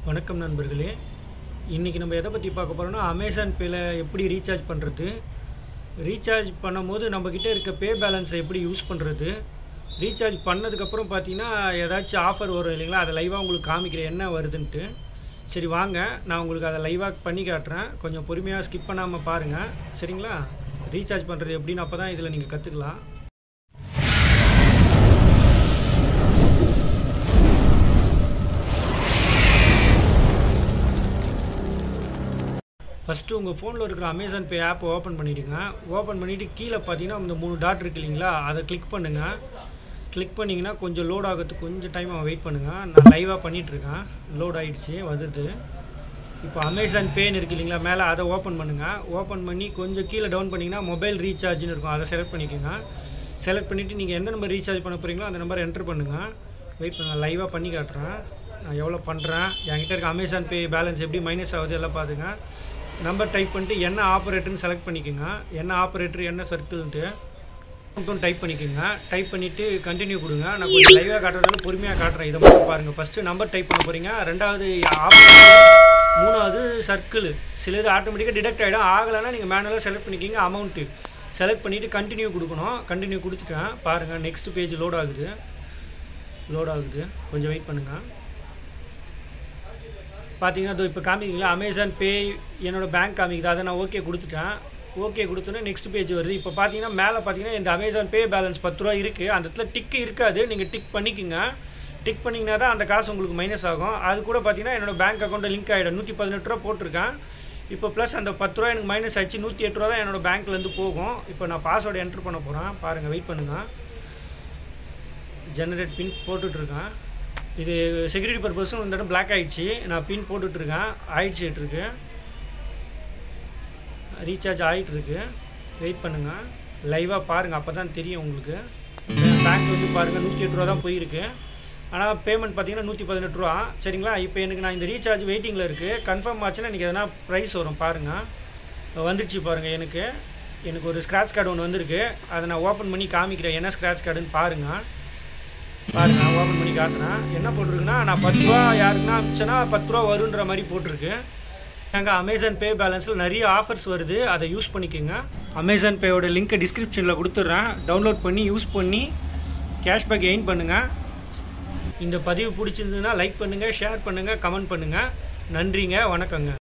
வணக்கம் நண்பர்களே இன்றைக்கி நம்ம எதை பற்றி பார்க்க போகிறோம்னா அமேசான் பேல எப்படி ரீசார்ஜ் பண்ணுறது ரீசார்ஜ் பண்ணும்போது நம்மக்கிட்ட இருக்க பே பேலன்ஸை எப்படி யூஸ் பண்ணுறது ரீசார்ஜ் பண்ணதுக்கப்புறம் பார்த்தீங்கன்னா ஏதாச்சும் ஆஃபர் வரும் இல்லைங்களா அதை லைவாக உங்களுக்கு காமிக்கிறேன் என்ன வருதுன்ட்டு சரி வாங்க நான் உங்களுக்கு அதை லைவாக பண்ணி காட்டுறேன் கொஞ்சம் பொறுமையாக ஸ்கிப் பண்ணாமல் பாருங்கள் சரிங்களா ரீசார்ஜ் பண்ணுறது எப்படின்னு அப்போ தான் இதில் நீங்கள் கற்றுக்கலாம் ஃபஸ்ட்டு உங்கள் ஃபோனில் இருக்கிற அமேசான் பே ஆப்பை ஓப்பன் பண்ணிவிடுங்க ஓப்பன் பண்ணிவிட்டு கீழே பார்த்தீங்கன்னா இந்த மூணு டாட் இருக்கு இல்லைங்களா அதை கிளிக் பண்ணுங்கள் கிளிக் பண்ணிங்கன்னா கொஞ்சம் லோட் ஆகிறதுக்கு கொஞ்சம் டைம் வெயிட் பண்ணுங்கள் நான் லைவாக பண்ணிகிட்ருக்கேன் லோட் ஆகிடுச்சு வருது இப்போ அமேசான் பேன்னு இருக்கு இல்லைங்களா மேலே அதை ஓப்பன் பண்ணுங்கள் ஓப்பன் பண்ணி கொஞ்சம் கீழே டவுன் பண்ணிங்கன்னா மொபைல் ரீசார்ஜ்னு இருக்கும் அதை செலக்ட் பண்ணிக்கோங்க செலக்ட் பண்ணிவிட்டு நீங்கள் எந்த நம்பர் ரீசார்ஜ் பண்ண போகிறீங்களோ அந்த நம்பரை என்ட்ரு பண்ணுங்கள் வெயிட் பண்ணுங்கள் லைவாக பண்ணி காட்டுறேன் நான் எவ்வளோ பண்ணுறேன் என்கிட்ட இருக்க அமேசான் பே பேலன்ஸ் எப்படி மைனஸ் ஆகுது எல்லாம் பார்த்துங்க நம்பர் டைப் பண்ணிட்டு என்ன ஆப்ரேட்டர்னு செலக்ட் பண்ணிக்கோங்க என்ன ஆப்ரேட்டர் என்ன சர்க்கிள்ன்ட்டு மட்டும் டைப் பண்ணிக்கோங்க டைப் பண்ணிவிட்டு கண்டினியூ கொடுங்க நான் கொஞ்சம் லைவாக காட்டுறதுனால பொறுமையாக காட்டுறேன் இதை மட்டும் பாருங்கள் ஃபஸ்ட்டு நம்பர் டைப் பண்ண போகிறீங்க ரெண்டாவது ஆப்ரேட்டர் மூணாவது சர்க்கிள் சில இது ஆட்டோமேட்டிக்காக டிடெக்ட் ஆகிடும் ஆகலைன்னா நீங்கள் மேனுவலாக செலக்ட் பண்ணிக்கிங்க அமௌண்ட்டு செலக்ட் பண்ணிவிட்டு கண்டினியூ கொடுக்கணும் கண்டினியூ கொடுத்துட்டேன் பாருங்கள் நெக்ஸ்ட் பேஜ் லோட் ஆகுது லோட் ஆகுது கொஞ்சம் வெயிட் பண்ணுங்கள் பார்த்தீங்கன்னா இதோ இப்போ காமிக்கிறீங்களா அமேசான் பே என்னோடய பேங்க் காமிக்குது அதை நான் ஓகே கொடுத்துட்டேன் ஓகே கொடுத்தோன்னே நெக்ஸ்ட் பேஜ் வருது இப்போ பார்த்தீங்கன்னா மேலே பார்த்தீங்கன்னா இந்த அமேசான் பே பேலன்ஸ் பத்து ரூபா இருக்குது அந்த இடத்துல டிக்கு இருக்காது நீங்கள் டிக் பண்ணிக்கோங்க டிக் பண்ணிங்கன்னா தான் அந்த காசு உங்களுக்கு மைனஸ் ஆகும் அது கூட பார்த்தீங்கன்னா என்னோடய பேங்க் அக்கௌண்ட்டை லிங்க் ஆகிடும் நூற்றி பதினெட்டு ரூபா போட்டிருக்கேன் இப்போ ப்ளஸ் அந்த பத்து ரூபா எனக்கு மைனஸ் ஆச்சு நூற்றி எட்டு ரூபா தான் என்னோடய பேங்க்லேருந்து போகும் இப்போ நான் பாஸ்வேர்டு என்ட்ரு பண்ண போகிறேன் பாருங்கள் வெயிட் பண்ணுங்கள் ஜெனரேட் பின் போட்டுட்ருக்கேன் இது செக்யூரிட்டி பர்பஸும் இந்த இடம் பிளாக் ஆகிடுச்சு நான் பின் போட்டுட்ருக்கேன் ஆயிடுச்சுட்ருக்கு ரீசார்ஜ் ஆகிட்டுருக்கு வெயிட் பண்ணுங்கள் லைவாக பாருங்கள் அப்போ தான் தெரியும் உங்களுக்கு பேங்க் வந்து பாருங்கள் நூற்றி எட்டு ரூபா தான் போயிருக்கு ஆனால் பேமெண்ட் பார்த்தீங்கன்னா நூற்றி பதினெட்டு ரூபா சரிங்களா இப்போ எனக்கு நான் இந்த ரீசார்ஜ் வெயிட்டிங்கில் இருக்குது கன்ஃபார்ம் ஆச்சுன்னா எனக்கு எதனா ப்ரைஸ் வரும் பாருங்கள் வந்துடுச்சு பாருங்கள் எனக்கு எனக்கு ஒரு ஸ்க்ராட்ச் கார்டு ஒன்று வந்திருக்கு அதை நான் ஓப்பன் பண்ணி காமிக்கிறேன் என்ன ஸ்க்ராட்ச் கார்டுன்னு பாருங்கள் பாருங்க நான் ஓப்பன் பண்ணி காட்டுறேன் என்ன போட்டிருக்குன்னா நான் பத்து ரூபா யாருக்குன்னா அமிச்சேன்னா பத்து ரூபா வருன்ற மாதிரி போட்டிருக்கு நாங்கள் அமேசான் பே பேலன்ஸில் நிறைய ஆஃபர்ஸ் வருது அதை யூஸ் பண்ணிக்கோங்க அமேசான் பேயோட லிங்க்கை டிஸ்கிரிப்ஷனில் கொடுத்துட்றேன் டவுன்லோட் பண்ணி யூஸ் பண்ணி கேஷ்பேக் எயின் பண்ணுங்கள் இந்த பதிவு பிடிச்சிருந்ததுன்னா லைக் பண்ணுங்கள் ஷேர் பண்ணுங்கள் கமெண்ட் பண்ணுங்கள் நன்றிங்க வணக்கங்க